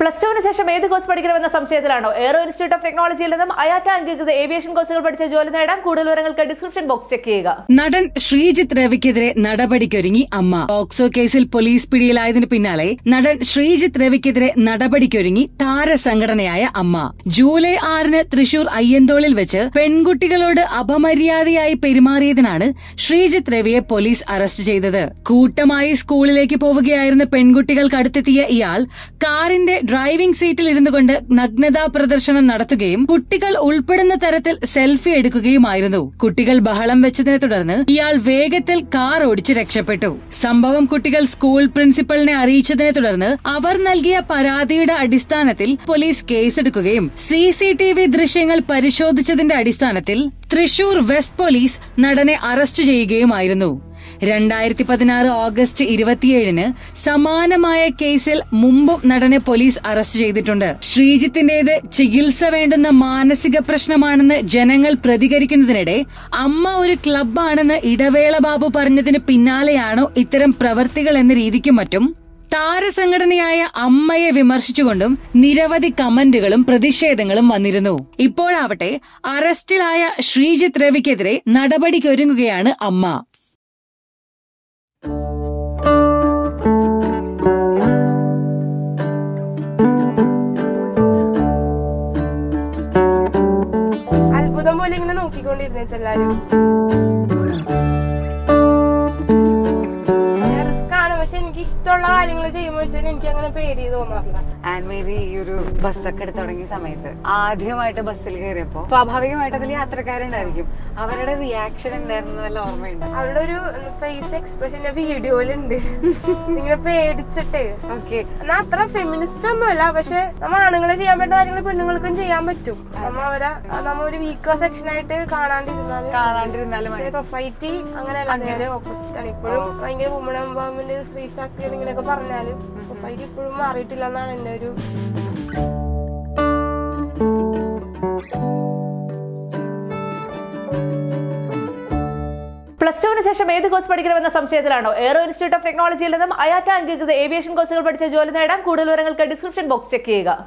plus ടുവിന് ശേഷം ഏത് കോഴ്സ് പഠിക്കണമെന്ന സംശയത്തിലാണോ എയറോ ഇൻസ്റ്റിറ്റ്യൂട്ട് ഓഫ് ടെക്നോളജിയിൽ നിന്നും അയാറ്റ അംഗീകൃത ഏവിയേഷൻ കോഴ്സുകൾ പഠിച്ച ജോലി നേടാൻ കൂടുതൽ വിവരങ്ങൾക്ക് ഡിസ്ക്രിപ്ഷൻ ബോക്സ് ചെക്ക് ചെയ്യുക നടൻ ശ്രീജിത്ത് രവിക്കെതിരെ നടപടിക്കൊരുങ്ങി അമ്മ പോക്സോ കേസിൽ പോലീസ് പിടിയിലായതിനു പിന്നാലെ നടൻ ശ്രീജിത്ത് രവിക്കെതിരെ നടപടിക്കൊരുങ്ങി താരസംഘടനയായ അമ്മ ജൂലൈ ആറിന് തൃശൂർ അയ്യന്തോളിൽ വെച്ച് പെൺകുട്ടികളോട് അപമര്യാദയായി പെരുമാറിയതിനാണ് ശ്രീജിത്ത് രവിയെ പോലീസ് അറസ്റ്റ് ചെയ്തത് കൂട്ടമായി സ്കൂളിലേക്ക് പോവുകയായിരുന്ന പെൺകുട്ടികൾക്ക് അടുത്തെത്തിയ ഇയാൾ കാറിന്റെ ഡ്രൈവിംഗ് സീറ്റിൽ ഇരുന്നു കൊണ്ട് നഗ്നതാ പ്രദർശനം നടത്തുകയും കുട്ടികൾ ഉൾപ്പെടുന്ന തരത്തിൽ സെൽഫി എടുക്കുകയുമായിരുന്നു കുട്ടികൾ ബഹളം വെച്ചതിനെ തുടർന്ന് ഇയാൾ വേഗത്തിൽ കാർ ഓടിച്ച് രക്ഷപ്പെട്ടു സംഭവം കുട്ടികൾ സ്കൂൾ പ്രിൻസിപ്പലിനെ അറിയിച്ചതിനെ തുടർന്ന് അവർ നൽകിയ പരാതിയുടെ അടിസ്ഥാനത്തിൽ പോലീസ് കേസെടുക്കുകയും സി സി ടി വി ദൃശ്യങ്ങൾ പരിശോധിച്ചതിന്റെ അടിസ്ഥാനത്തിൽ തൃശൂർ വെസ്റ്റ് പോലീസ് നടനെ അറസ്റ്റ് ചെയ്യുകയുമായിരുന്നു രണ്ടായിരത്തി പതിനാറ് ഓഗസ്റ്റ് ഇരുപത്തിയേഴിന് സമാനമായ കേസിൽ മുമ്പും നടനെ പോലീസ് അറസ്റ്റ് ചെയ്തിട്ടുണ്ട് ശ്രീജിത്തിന്റേത് ചികിത്സ വേണ്ടുന്ന മാനസിക പ്രശ്നമാണെന്ന് ജനങ്ങൾ പ്രതികരിക്കുന്നതിനിടെ അമ്മ ഒരു ക്ലബ്ബാണെന്ന് ഇടവേള ബാബു പറഞ്ഞതിന് പിന്നാലെയാണോ ഇത്തരം പ്രവർത്തികൾ എന്ന രീതിക്കും മറ്റും താരസംഘടനയായ അമ്മയെ വിമർശിച്ചുകൊണ്ടും നിരവധി കമന്റുകളും പ്രതിഷേധങ്ങളും വന്നിരുന്നു ഇപ്പോഴാവട്ടെ അറസ്റ്റിലായ ശ്രീജിത്ത് രവിക്കെതിരെ നടപടിക്കൊരുങ്ങുകയാണ് അമ്മ അത്ഭുതം പോലെ ഇങ്ങനെ നോക്കിക്കൊണ്ടിരുന്നു എല്ലാരും റിസ്ക് ആണ് പക്ഷെ എനിക്ക് ഇഷ്ടമുള്ള കാര്യങ്ങൾ ചെയ്യുമ്പോഴത്തേനും എനിക്ക് അങ്ങനെ പേടി തോന്നാറില്ല ആൻഡ് മേരി ഈ ഒരു ബസ്സൊക്കെ എടുത്ത് തുടങ്ങിയ സമയത്ത് ആദ്യമായിട്ട് ബസ്സിൽ കയറിയപ്പോ സ്വാഭാവികമായിട്ട് അതിൽ യാത്രക്കാരുണ്ടായിരിക്കും അവരുടെ റിയാക്ഷൻ എന്തായിരുന്നു വല്ല ഓർമ്മയുണ്ട് അവരുടെ ഒരു ഫേസ് എക്സ്പ്രഷൻ വീഡിയോയിലുണ്ട് ഇങ്ങനെ പേടിച്ചിട്ട് ഓക്കെ എന്നാ അത്ര ഫെമിനിസ്റ്റ് ഒന്നുമല്ല പക്ഷെ നമ്മ ആണുങ്ങളെ ചെയ്യാൻ പറ്റുന്ന കാര്യങ്ങൾ പെണ്ണുങ്ങൾക്കും ചെയ്യാൻ പറ്റും നമ്മ അവരെ നമ്മ ഒരു വീക്കർ സെക്ഷൻ ആയിട്ട് കാണാണ്ടിരുന്നാലും കാണാണ്ടിരുന്നാലും പക്ഷേ സൊസൈറ്റി അങ്ങനെയല്ല നേരെ ഓപ്പോസിറ്റ് ആണ് ഇപ്പോഴും ഭയങ്കര വുമൺ എംപവർമെന്റ് സ്ത്രീ ശക്തി ഇങ്ങനെയൊക്കെ പറഞ്ഞാലും സൊസൈറ്റി ഇപ്പോഴും മാറിയിട്ടില്ല എന്നാണ് എന്റെ ഒരു പ്ലസ് ടുവിന് ശേഷം ഏത് കോഴ്സ് പഠിക്കണമെന്ന സംശയത്തിലാണോ എയറോ ഇൻസ്റ്റിറ്റ്യൂട്ട് ഓഫ് ടെക്നോളജിയിൽ നിന്നും അയാറ്റ അംഗീകൃത ഏവിയേഷൻ കോഴ്സുകൾ പഠിച്ച ജോലി നേടാൻ കൂടുതൽ വിവരങ്ങൾക്ക് ഡിസ്ക്രിപ്ഷൻ ബോക്സ് ചെക്ക് ചെയ്യുക